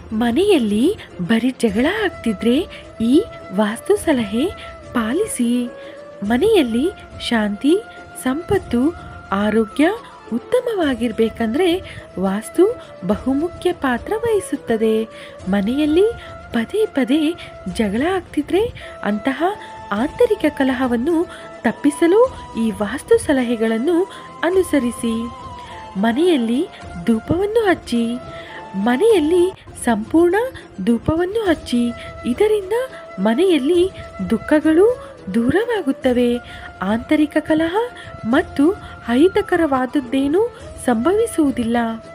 ಮನೆಯಲ್ಲಿ ಬರೀ ಜಗಳ ಆಗ್ತಿದ್ರೆ ಈ ವಾಸ್ತು ಸಲಹೆ ಪಾಲಿಸಿ ಮನೆಯಲ್ಲಿ ಶಾಂತಿ ಸಂಪತ್ತು ಆರೋಗ್ಯ ಉತ್ತಮವಾಗಿರ್ಬೇಕಂದ್ರೆ ವಾಸ್ತು ಬಹುಮುಖ್ಯ ಪಾತ್ರ ವಹಿಸುತ್ತದೆ ಮನೆಯಲ್ಲಿ ಪದೇ ಪದೇ ಜಗಳ ಆಗ್ತಿದ್ರೆ ಅಂತಹ ಆಂತರಿಕ ಕಲಹವನ್ನು ತಪ್ಪಿಸಲು ಈ ವಾಸ್ತು ಸಲಹೆಗಳನ್ನು ಅನುಸರಿಸಿ ಮನೆಯಲ್ಲಿ ಧೂಪವನ್ನು ಹಚ್ಚಿ ಮನೆಯಲ್ಲಿ ಸಂಪೂರ್ಣ ಧೂಪವನ್ನು ಹಚ್ಚಿ ಇದರಿಂದ ಮನೆಯಲ್ಲಿ ದುಃಖಗಳು ದೂರವಾಗುತ್ತವೆ ಆಂತರಿಕ ಕಲಹ ಮತ್ತು ಅಹಿತಕರವಾದದ್ದೇನೂ ಸಂಭವಿಸುವುದಿಲ್ಲ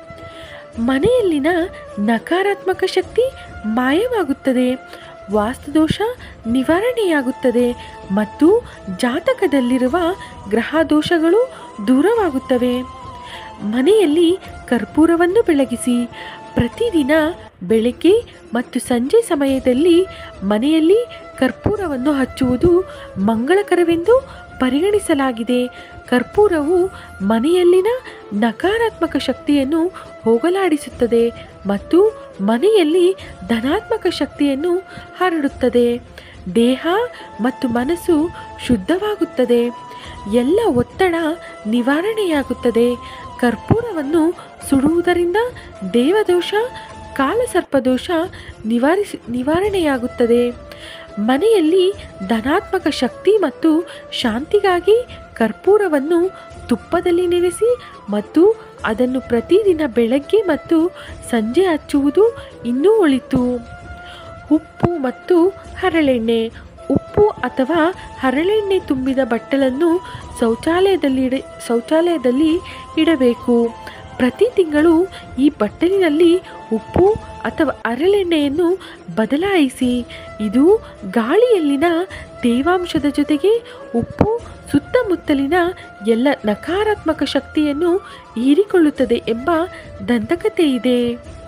ಮನೆಯಲ್ಲಿನ ನಕಾರಾತ್ಮಕ ಶಕ್ತಿ ಮಾಯವಾಗುತ್ತದೆ ವಾಸ್ತುದೋಷ ನಿವಾರಣೆಯಾಗುತ್ತದೆ ಮತ್ತು ಜಾತಕದಲ್ಲಿರುವ ಗ್ರಹ ದೋಷಗಳು ದೂರವಾಗುತ್ತವೆ ಮನೆಯಲ್ಲಿ ಕರ್ಪೂರವನ್ನು ಬೆಳಗಿಸಿ ಪ್ರತಿದಿನ ಬೆಳಗ್ಗೆ ಮತ್ತು ಸಂಜೆ ಸಮಯದಲ್ಲಿ ಮನೆಯಲ್ಲಿ ಕರ್ಪೂರವನ್ನು ಹಚ್ಚುವುದು ಮಂಗಳಕರವೆಂದು ಪರಿಗಣಿಸಲಾಗಿದೆ ಕರ್ಪೂರವು ಮನೆಯಲ್ಲಿನ ನಕಾರಾತ್ಮಕ ಶಕ್ತಿಯನ್ನು ಹೋಗಲಾಡಿಸುತ್ತದೆ ಮತ್ತು ಮನೆಯಲ್ಲಿ ಧನಾತ್ಮಕ ಶಕ್ತಿಯನ್ನು ಹರಡುತ್ತದೆ ದೇಹ ಮತ್ತು ಮನಸ್ಸು ಶುದ್ಧವಾಗುತ್ತದೆ ಎಲ್ಲ ಒತ್ತಡ ನಿವಾರಣೆಯಾಗುತ್ತದೆ ಕರ್ಪೂರವನ್ನು ಸುಡುವುದರಿಂದ ದೇವದೋಷ ಕಾಲಸರ್ಪದೋಷ ನಿವಾರಿಸಿ ನಿವಾರಣೆಯಾಗುತ್ತದೆ ಮನೆಯಲ್ಲಿ ಧನಾತ್ಮಕ ಶಕ್ತಿ ಮತ್ತು ಶಾಂತಿಗಾಗಿ ಕರ್ಪೂರವನ್ನು ತುಪ್ಪದಲ್ಲಿ ನೆನೆಸಿ ಮತ್ತು ಅದನ್ನು ಪ್ರತಿದಿನ ಬೆಳಗ್ಗೆ ಮತ್ತು ಸಂಜೆ ಹಚ್ಚುವುದು ಇನ್ನೂ ಒಳಿತು ಉಪ್ಪು ಮತ್ತು ಹರಳೆಣ್ಣೆ ಉಪ್ಪು ಅಥವಾ ಹರಳೆಣ್ಣೆ ತುಂಬಿದ ಬಟ್ಟಲನ್ನು ಶೌಚಾಲಯದಲ್ಲಿ ಇಡ ಶೌಚಾಲಯದಲ್ಲಿ ಇಡಬೇಕು ಪ್ರತಿ ತಿಂಗಳು ಈ ಬಟ್ಟಲಿನಲ್ಲಿ ಉಪ್ಪು ಅಥವಾ ಹರಳೆಣ್ಣೆಯನ್ನು ಬದಲಾಯಿಸಿ ಇದು ಗಾಳಿಯಲ್ಲಿನ ತೇವಾಂಶದ ಜೊತೆಗೆ ಉಪ್ಪು ಸುತ್ತಮುತ್ತಲಿನ ಎಲ್ಲ ನಕಾರಾತ್ಮಕ ಶಕ್ತಿಯನ್ನು ಹೀರಿಕೊಳ್ಳುತ್ತದೆ ಎಂಬ ದಂತಕತೆ ಇದೆ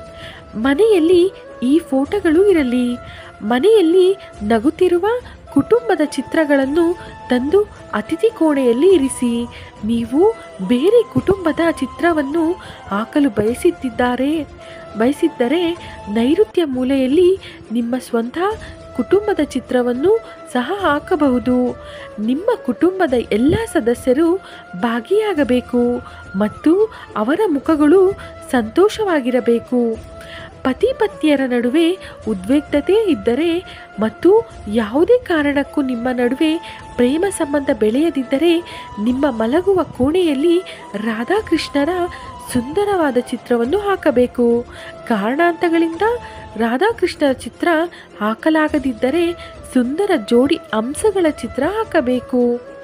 ಮನೆಯಲ್ಲಿ ಈ ಫೋಟೋಗಳು ಇರಲಿ ಮನೆಯಲ್ಲಿ ನಗುತ್ತಿರುವ ಕುಟುಂಬದ ಚಿತ್ರಗಳನ್ನು ತಂದು ಅತಿಥಿ ಕೋಣೆಯಲ್ಲಿ ಇರಿಸಿ ನೀವು ಬೇರೆ ಕುಟುಂಬದ ಚಿತ್ರವನ್ನು ಹಾಕಲು ಬಯಸಿದ್ದಾರೆ ಬಯಸಿದ್ದರೆ ನೈಋತ್ಯ ಮೂಲೆಯಲ್ಲಿ ನಿಮ್ಮ ಸ್ವಂತ ಕುಟುಂಬದ ಚಿತ್ರವನ್ನು ಸಹ ಹಾಕಬಹುದು ನಿಮ್ಮ ಕುಟುಂಬದ ಎಲ್ಲ ಸದಸ್ಯರು ಭಾಗಿಯಾಗಬೇಕು ಮತ್ತು ಅವರ ಮುಖಗಳು ಸಂತೋಷವಾಗಿರಬೇಕು ಪತಿ ಪತ್ನಿಯರ ನಡುವೆ ಉದ್ವಿಗ್ನತೆ ಇದ್ದರೆ ಮತ್ತು ಯಾವುದೇ ಕಾರಣಕ್ಕೂ ನಿಮ್ಮ ನಡುವೆ ಪ್ರೇಮ ಸಂಬಂಧ ಬೆಳೆಯದಿದ್ದರೆ ನಿಮ್ಮ ಮಲಗುವ ಕೋಣೆಯಲ್ಲಿ ರಾಧಾಕೃಷ್ಣರ ಸುಂದರವಾದ ಚಿತ್ರವನ್ನು ಹಾಕಬೇಕು ಕಾರಣಾಂತಗಳಿಂದ ರಾಧಾಕೃಷ್ಣರ ಚಿತ್ರ ಹಾಕಲಾಗದಿದ್ದರೆ ಸುಂದರ ಜೋಡಿ ಅಂಶಗಳ ಚಿತ್ರ ಹಾಕಬೇಕು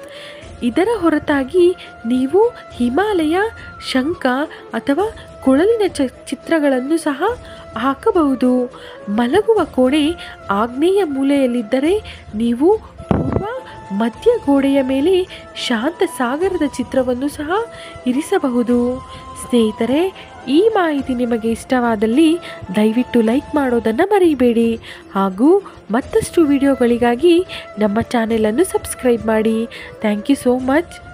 ಇದರ ಹೊರತಾಗಿ ನೀವು ಹಿಮಾಲಯ ಶಂಖ ಅಥವಾ ಕೊಳಲಿನ ಚ ಚಿತ್ರಗಳನ್ನು ಸಹ ಹಾಕಬಹುದು ಮಲಗುವ ಕೋಣೆ ಆಗ್ನೇಯ ಮೂಲೆಯಲ್ಲಿದ್ದರೆ ನೀವು ಪೂರ್ವ ಮಧ್ಯ ಗೋಡೆಯ ಮೇಲೆ ಶಾಂತ ಸಾಗರದ ಚಿತ್ರವನ್ನು ಸಹ ಇರಿಸಬಹುದು ಸ್ನೇಹಿತರೆ ಈ ಮಾಹಿತಿ ನಿಮಗೆ ಇಷ್ಟವಾದಲ್ಲಿ ದಯವಿಟ್ಟು ಲೈಕ್ ಮಾಡೋದನ್ನು ಮರೆಯಬೇಡಿ ಹಾಗೂ ಮತ್ತಷ್ಟು ವಿಡಿಯೋಗಳಿಗಾಗಿ ನಮ್ಮ ಚಾನೆಲನ್ನು ಸಬ್ಸ್ಕ್ರೈಬ್ ಮಾಡಿ ಥ್ಯಾಂಕ್ ಯು ಸೋ ಮಚ್